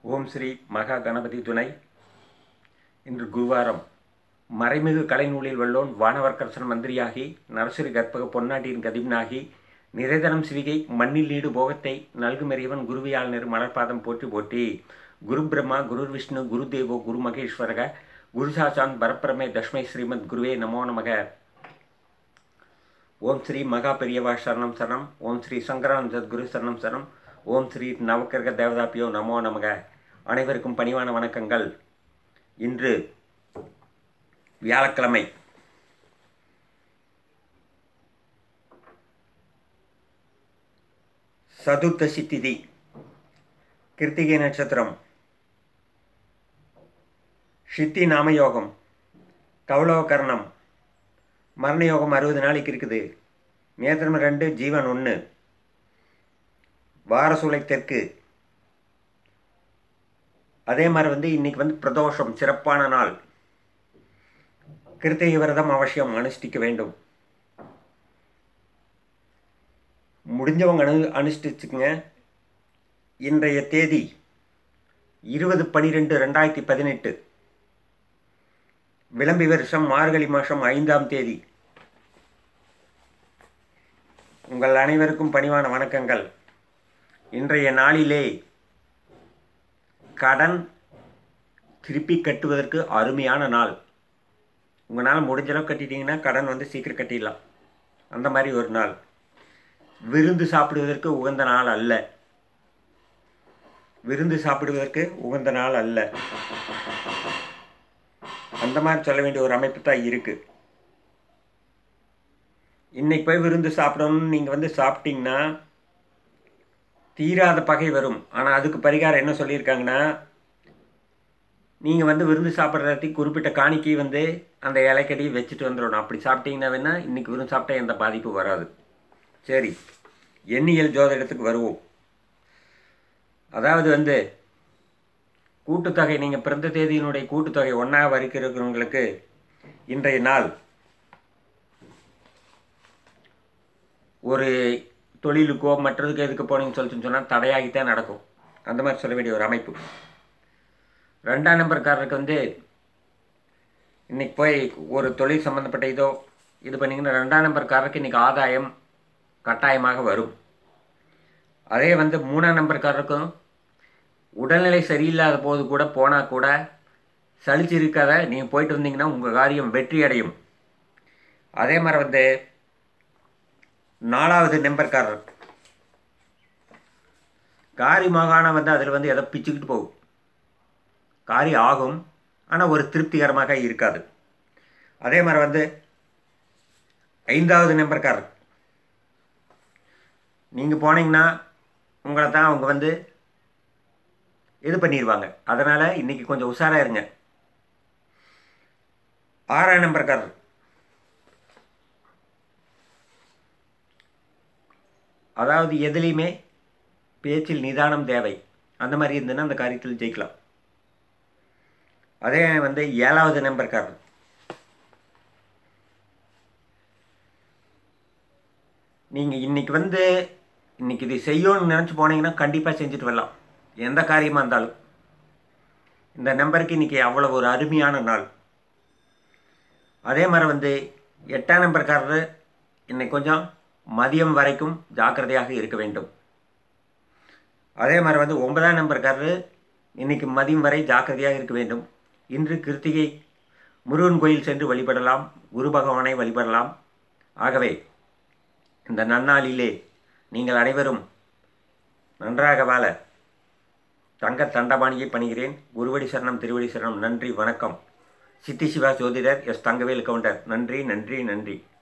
ஓம் ஸ்ரீ மகா கணபதி துணை இன்று குருவாரம் மறைமிகு கலைநூலில் வல்லோன் வானவர்க்கரசன் மந்திரியாகி நரசுரி கற்பக பொன்னாட்டியின் கதிப்னாகி நிறைதனம் சிவிகை மண்ணில் நீடு போகத்தை நல்குமெறியவன் குருவியால் நிறு மலர்பாதம் போற்றி போற்றி குரு பிரம்மா குரு விஷ்ணு குரு தேவோ குரு மகேஸ்வரக குரு சாசாந்த் பரப்பிரமே தஷ்மை ஸ்ரீமத் குருவே நமோ நமக ஓம் ஸ்ரீ மகா பெரியவா சரணம் சரணம் ஓம் ஸ்ரீ சங்கரான் சத்குரு சரணம் சரணம் ஓம் ஸ்ரீ நவக்கிரக தேவதாப்பியோ நமோ நமக அனைவருக்கும் பணிவான வணக்கங்கள் இன்று வியாழக்கிழமை சதுர்த்தசி திதி கிருத்திகை நட்சத்திரம் ஷித்தி நாமயோகம் கௌளவகர்ணம் மரணயோகம் அறுபது நாளைக்கு இருக்குது நேத்திரம் ரெண்டு ஜீவன் ஒன்று வாரசூலை தெற்கு அதே மாதிரி வந்து இன்னைக்கு வந்து பிரதோஷம் சிறப்பான நாள் கிருத்திகை விரதம் அவசியம் அனுஷ்டிக்க வேண்டும் முடிஞ்சவங்க அனு அனுஷ்டிச்சுக்குங்க இன்றைய தேதி இருபது பனிரெண்டு ரெண்டாயிரத்தி பதினெட்டு விளம்பி வருஷம் மார்கழி மாதம் ஐந்தாம் தேதி உங்கள் அனைவருக்கும் பணிவான வணக்கங்கள் இன்றைய நாளிலே கடன் திருப்பி கட்டுவதற்கு அருமையான நாள் உங்களால் முடிஞ்ச அளவு கட்டிட்டீங்கன்னா கடன் வந்து சீக்கிரம் கட்டிடலாம் அந்த மாதிரி ஒரு நாள் விருந்து சாப்பிடுவதற்கு உகந்த நாள் அல்ல விருந்து சாப்பிடுவதற்கு உகந்த நாள் அல்ல அந்த மாதிரி சொல்ல வேண்டிய ஒரு அமைப்பு தான் இருக்குது இன்னைக்கு போய் விருந்து சாப்பிடணும்னு நீங்கள் வந்து சாப்பிட்டீங்கன்னா தீராத பகை வரும் ஆனால் அதுக்கு பரிகாரம் என்ன சொல்லியிருக்காங்கன்னா நீங்கள் வந்து விருந்து சாப்பிட்றதுக்கு குறிப்பிட்ட காணிக்கை வந்து அந்த இலைக்கடியை வச்சுட்டு வந்துடணும் அப்படி சாப்பிட்டீங்கன்னா வேணால் இன்றைக்கி விருந்து சாப்பிட்டா எந்த பாதிப்பும் வராது சரி எண்ணியல் ஜோதிடத்துக்கு வருவோம் அதாவது வந்து கூட்டுத்தொகை நீங்கள் பிறந்த தேதியினுடைய கூட்டுத்தொகை ஒன்றாக வரைக்கிறவங்களுக்கு இன்றைய நாள் ஒரு தொழிலுக்கோ மற்றதுக்கு எதுக்கு போனீங்கன்னு சொல்லிட்டு சொன்னால் தடையாகித்தான் நடக்கும் அந்த மாதிரி சொல்ல வேண்டிய ஒரு அமைப்பு ரெண்டாம் நம்பர்காரருக்கு வந்து இன்றைக்கி போய் ஒரு தொழில் சம்மந்தப்பட்ட இதோ இது பண்ணிங்கன்னா ரெண்டாம் நம்பர்காரருக்கு இன்றைக்கி ஆதாயம் கட்டாயமாக வரும் அதே வந்து மூணாம் நம்பர்காரருக்கும் உடல்நிலை சரியில்லாத போது கூட போனால் கூட சளிச்சு இருக்காத நீங்கள் போயிட்டு வந்தீங்கன்னா உங்கள் காரியம் வெற்றி அடையும் அதே மாதிரி வந்து நாலாவது நம்பர்காரர் காரி மாகாணம் வந்து அதில் வந்து எதோ பிச்சுக்கிட்டு போகும் காரி ஆகும் ஆனால் ஒரு திருப்திகரமாக இருக்காது அதே மாதிரி வந்து ஐந்தாவது நம்பர்காரர் நீங்கள் போனீங்கன்னா உங்களை தான் அவங்க வந்து இது பண்ணிடுவாங்க அதனால் இன்றைக்கி கொஞ்சம் உஷாராக இருங்க ஆறாம் நம்பர்காரர் அதாவது எதுலேயுமே பேச்சில் நிதானம் தேவை அந்த மாதிரி இருந்ததுன்னா அந்த காரியத்தில் ஜெயிக்கலாம் அதே வந்து ஏழாவது நம்பர்காரர் நீங்கள் இன்றைக்கி வந்து இன்றைக்கி இது செய்யணும்னு நினச்சி போனீங்கன்னா கண்டிப்பாக செஞ்சுட்டு வரலாம் எந்த காரியமாக இருந்தாலும் இந்த நம்பருக்கு இன்றைக்கி அவ்வளோ ஒரு அருமையான நாள் அதே மாதிரி வந்து எட்டாம் நம்பர்காரர் இன்னைக்கு கொஞ்சம் மதியம் வரைக்கும் ஜாக்கிரதையாக இருக்க வேண்டும் அதே மாதிரி வந்து ஒன்பதாம் நம்பர்காரரு இன்றைக்கி மதியம் வரை ஜாக்கிரதையாக இருக்க வேண்டும் இன்று கிருத்திகை முருகன் கோயில் சென்று வழிபடலாம் குரு பகவானை வழிபடலாம் ஆகவே இந்த நன்னாளிலே நீங்கள் அனைவரும் நன்றாக வாழ தங்க தண்டபாணியை பணிகிறேன் குருவடி சரணம் திருவடி சரணம் நன்றி வணக்கம் சித்தி சிவா ஜோதிடர் எஸ் தங்கவேல் கவுண்டர் நன்றி நன்றி நன்றி